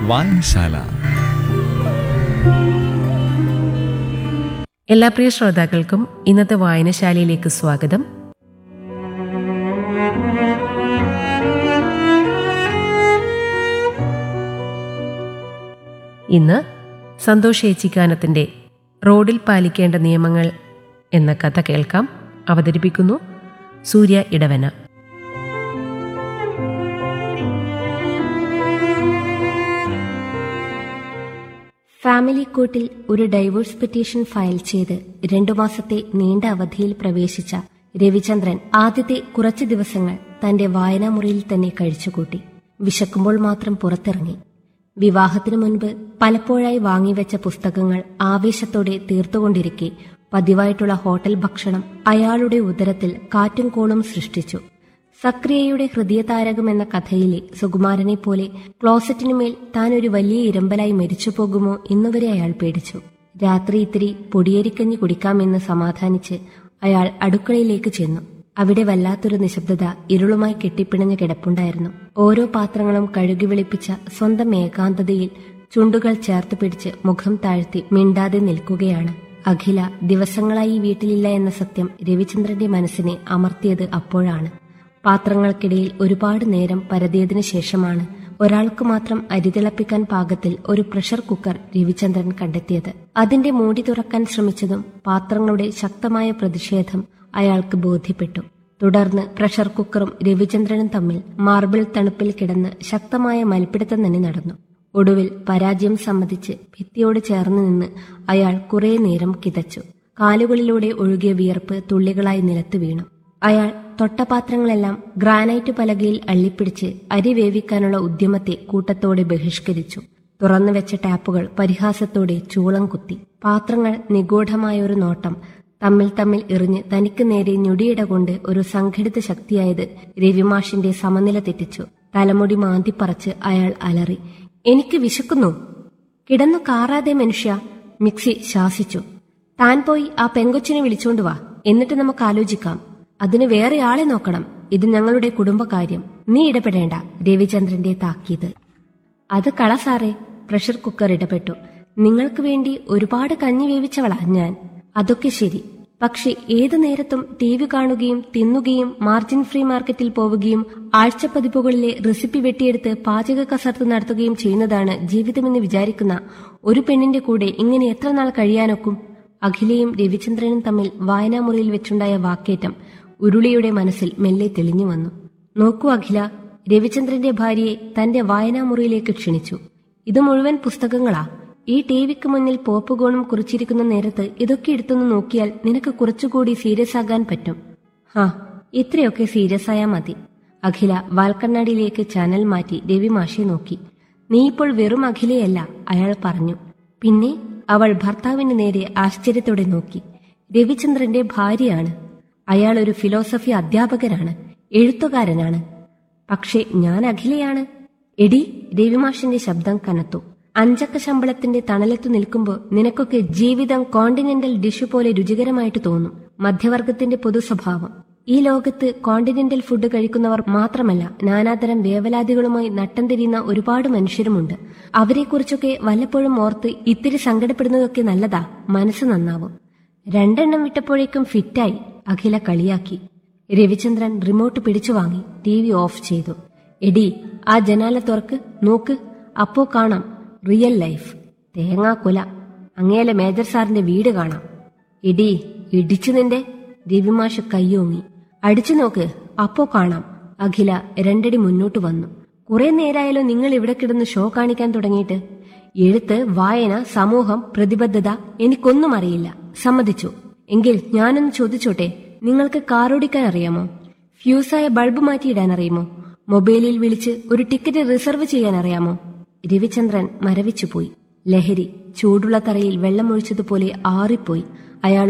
വായനശാല എല്ലാ പ്രിയ ശ്രോതാക്കൾക്കും ഇന്നത്തെ വായനശാലയിലേക്ക് സ്വാഗതം ഇന്ന് സന്തോഷ് ഏച്ചിക്കാനത്തിന്റെ റോഡിൽ പാലിക്കേണ്ട നിയമങ്ങൾ എന്ന കഥ കേൾക്കാം അവതരിപ്പിക്കുന്നു സൂര്യ ഇടവന ഫാമിലി കോർട്ടിൽ ഒരു ഡൈവോഴ്സ് പെറ്റീഷൻ ഫയൽ ചെയ്ത് രണ്ടു മാസത്തെ നീണ്ട അവധിയിൽ പ്രവേശിച്ച രവിചന്ദ്രൻ ആദ്യത്തെ കുറച്ചു ദിവസങ്ങൾ തന്റെ വായനാമുറിയിൽ തന്നെ കഴിച്ചുകൂട്ടി വിശക്കുമ്പോൾ മാത്രം പുറത്തിറങ്ങി വിവാഹത്തിനു മുൻപ് പലപ്പോഴായി വാങ്ങിവെച്ച പുസ്തകങ്ങൾ ആവേശത്തോടെ തീർത്തുകൊണ്ടിരിക്കെ പതിവായിട്ടുള്ള ഹോട്ടൽ ഭക്ഷണം അയാളുടെ ഉദരത്തിൽ കാറ്റും കോളും സൃഷ്ടിച്ചു സക്രിയയുടെ ഹൃദയതാരകം എന്ന കഥയിലെ സുകുമാരനെ പോലെ ക്ലോസറ്റിനുമേൽ താൻ ഒരു വലിയ ഇരമ്പലായി മരിച്ചു പോകുമോ എന്നുവരെ അയാൾ പേടിച്ചു രാത്രി ഇത്തിരി പൊടിയേരിക്കഞ്ഞി കുടിക്കാമെന്ന് സമാധാനിച്ച് അയാൾ അടുക്കളയിലേക്ക് ചെന്നു അവിടെ വല്ലാത്തൊരു നിശബ്ദത ഇരുളുമായി കെട്ടിപ്പിണഞ്ഞ് കിടപ്പുണ്ടായിരുന്നു ഓരോ പാത്രങ്ങളും കഴുകി വെളുപ്പിച്ച സ്വന്തം ഏകാന്തതയിൽ ചുണ്ടുകൾ ചേർത്ത് പിടിച്ച് മുഖം താഴ്ത്തി മിണ്ടാതെ നിൽക്കുകയാണ് അഖില ദിവസങ്ങളായി ഈ വീട്ടിലില്ല എന്ന സത്യം രവിചന്ദ്രന്റെ മനസ്സിനെ അമർത്തിയത് അപ്പോഴാണ് പാത്രങ്ങൾക്കിടയിൽ ഒരുപാട് നേരം പരതിയതിനു ശേഷമാണ് ഒരാൾക്ക് മാത്രം അരി തിളപ്പിക്കാൻ പാകത്തിൽ ഒരു പ്രഷർ കുക്കർ രവിചന്ദ്രൻ കണ്ടെത്തിയത് അതിന്റെ മൂടി തുറക്കാൻ ശ്രമിച്ചതും പാത്രങ്ങളുടെ ശക്തമായ പ്രതിഷേധം അയാൾക്ക് ബോധ്യപ്പെട്ടു തുടർന്ന് പ്രഷർ കുക്കറും രവിചന്ദ്രനും തമ്മിൽ മാർബിൾ തണുപ്പിൽ കിടന്ന് ശക്തമായ മൽപ്പിടുത്തം തന്നെ നടന്നു ഒടുവിൽ പരാജയം സമ്മതിച്ച് ഭിത്തിയോട് ചേർന്ന് നിന്ന് അയാൾ കുറെ നേരം കിതച്ചു കാലുകളിലൂടെ ഒഴുകിയ വിയർപ്പ് തുള്ളികളായി നിലത്ത് വീണു അയാൾ തൊട്ടപാത്രങ്ങളെല്ലാം ഗ്രാനൈറ്റ് പലകയിൽ അള്ളിപ്പിടിച്ച് അരി വേവിക്കാനുള്ള ഉദ്യമത്തെ കൂട്ടത്തോടെ ബഹിഷ്കരിച്ചു തുറന്നു വെച്ച ടാപ്പുകൾ പരിഹാസത്തോടെ ചൂളം കുത്തി പാത്രങ്ങൾ നിഗൂഢമായ ഒരു നോട്ടം തമ്മിൽ തമ്മിൽ എറിഞ്ഞ് തനിക്ക് നേരെ ഞൊടിയിട കൊണ്ട് ഒരു സംഘടിത ശക്തിയായത് രവിമാഷിന്റെ സമനില തെറ്റിച്ചു തലമുടി മാന്തിപ്പറച്ച് അയാൾ അലറി എനിക്ക് വിശക്കുന്നു കിടന്നു കാറാതെ മനുഷ്യ മിക്സി ശാസിച്ചു താൻ പോയി ആ പെങ്കൊച്ചിനെ വിളിച്ചോണ്ട് വാ എന്നിട്ട് നമുക്ക് ആലോചിക്കാം അതിന് വേറെ ആളെ നോക്കണം ഇത് ഞങ്ങളുടെ കുടുംബകാര്യം നീ ഇടപെടേണ്ട രവിചന്ദ്രന്റെ താക്കീത് അത് കള സാറേ പ്രഷർ കുക്കർ ഇടപെട്ടു നിങ്ങൾക്ക് വേണ്ടി ഒരുപാട് കഞ്ഞി വേവിച്ചവളാ ഞാൻ അതൊക്കെ ശരി പക്ഷെ ഏതു നേരത്തും ടി വി കാണുകയും തിന്നുകയും മാർജിൻ ഫ്രീ മാർക്കറ്റിൽ പോവുകയും ആഴ്ചപ്പതിപ്പുകളിലെ റെസിപ്പി വെട്ടിയെടുത്ത് പാചക കസർത്ത് നടത്തുകയും ചെയ്യുന്നതാണ് ജീവിതമെന്ന് വിചാരിക്കുന്ന ഒരു പെണ്ണിന്റെ കൂടെ ഇങ്ങനെ എത്ര നാൾ കഴിയാനൊക്കും അഖിലയും രവിചന്ദ്രനും തമ്മിൽ വായനാമുറിയിൽ വെച്ചുണ്ടായ വാക്കേറ്റം ഉരുളിയുടെ മനസ്സിൽ മെല്ലെ തെളിഞ്ഞു വന്നു നോക്കൂ അഖില രവിചന്ദ്രന്റെ ഭാര്യയെ തന്റെ വായനാമുറിയിലേക്ക് ക്ഷണിച്ചു ഇത് മുഴുവൻ പുസ്തകങ്ങളാ ഈ ടി വിക്ക് മുന്നിൽ പോപ്പുകോണും കുറിച്ചിരിക്കുന്ന നേരത്ത് ഇതൊക്കെ എടുത്തൊന്ന് നോക്കിയാൽ നിനക്ക് കുറച്ചുകൂടി സീരിയസ് ആകാൻ പറ്റും ഹാ ഇത്രയൊക്കെ സീരിയസ് ആയാ മതി അഖില വാൽക്കണ്ണാടിയിലേക്ക് ചാനൽ മാറ്റി രവി മാഷെ നോക്കി നീ ഇപ്പോൾ വെറും അഖിലയല്ല അയാൾ പറഞ്ഞു പിന്നെ അവൾ ഭർത്താവിന് നേരെ ആശ്ചര്യത്തോടെ നോക്കി രവിചന്ദ്രന്റെ ഭാര്യയാണ് അയാൾ ഒരു ഫിലോസഫി അധ്യാപകനാണ് എഴുത്തുകാരനാണ് പക്ഷെ ഞാൻ അഖിലയാണ് എടി രവിമാഷിന്റെ ശബ്ദം കനത്തു അഞ്ചക്ക ശമ്പളത്തിന്റെ തണലത്തു നിൽക്കുമ്പോൾ നിനക്കൊക്കെ ജീവിതം കോണ്ടിനെന്റൽ ഡിഷ് പോലെ രുചികരമായിട്ട് തോന്നും മധ്യവർഗത്തിന്റെ പൊതു സ്വഭാവം ഈ ലോകത്ത് കോണ്ടിനെന്റൽ ഫുഡ് കഴിക്കുന്നവർ മാത്രമല്ല നാനാതരം വേവലാതികളുമായി നട്ടം തിരിയുന്ന ഒരുപാട് മനുഷ്യരുമുണ്ട് അവരെക്കുറിച്ചൊക്കെ വല്ലപ്പോഴും ഓർത്ത് ഇത്തിരി സങ്കടപ്പെടുന്നതൊക്കെ നല്ലതാ മനസ്സ് നന്നാവും രണ്ടെണ്ണം വിട്ടപ്പോഴേക്കും ഫിറ്റായി അഖില കളിയാക്കി രവിചന്ദ്രൻ റിമോട്ട് പിടിച്ചു വാങ്ങി ടി വി ഓഫ് ചെയ്തു എടി ആ ജനാല തുറക്ക് നോക്ക് അപ്പോ കാണാം റിയൽ ലൈഫ് തേങ്ങാക്കൊല അങ്ങേലെ മേജർ സാറിന്റെ വീട് കാണാം എടി ഇടിച്ചു നിന്റെ രവിമാഷ് കയ്യോങ്ങി അടിച്ചു നോക്ക് അപ്പോ കാണാം അഖില രണ്ടടി മുന്നോട്ട് വന്നു കുറെ നേരായാലോ നിങ്ങൾ ഇവിടെ കിടന്ന് ഷോ കാണിക്കാൻ തുടങ്ങിയിട്ട് എഴുത്ത് വായന സമൂഹം പ്രതിബദ്ധത എനിക്കൊന്നും അറിയില്ല സമ്മതിച്ചു എങ്കിൽ ഞാനൊന്ന് ചോദിച്ചോട്ടെ നിങ്ങൾക്ക് കാറോടിക്കാൻ അറിയാമോ ഫ്യൂസായ ബൾബ് മാറ്റിയിടാൻ അറിയുമോ മൊബൈലിൽ വിളിച്ച് ഒരു ടിക്കറ്റ് റിസർവ് ചെയ്യാൻ അറിയാമോ രവിചന്ദ്രൻ മരവിച്ചുപോയി ലഹരി ചൂടുള്ള തറയിൽ വെള്ളമൊഴിച്ചതുപോലെ ആറിപ്പോയി അയാൾ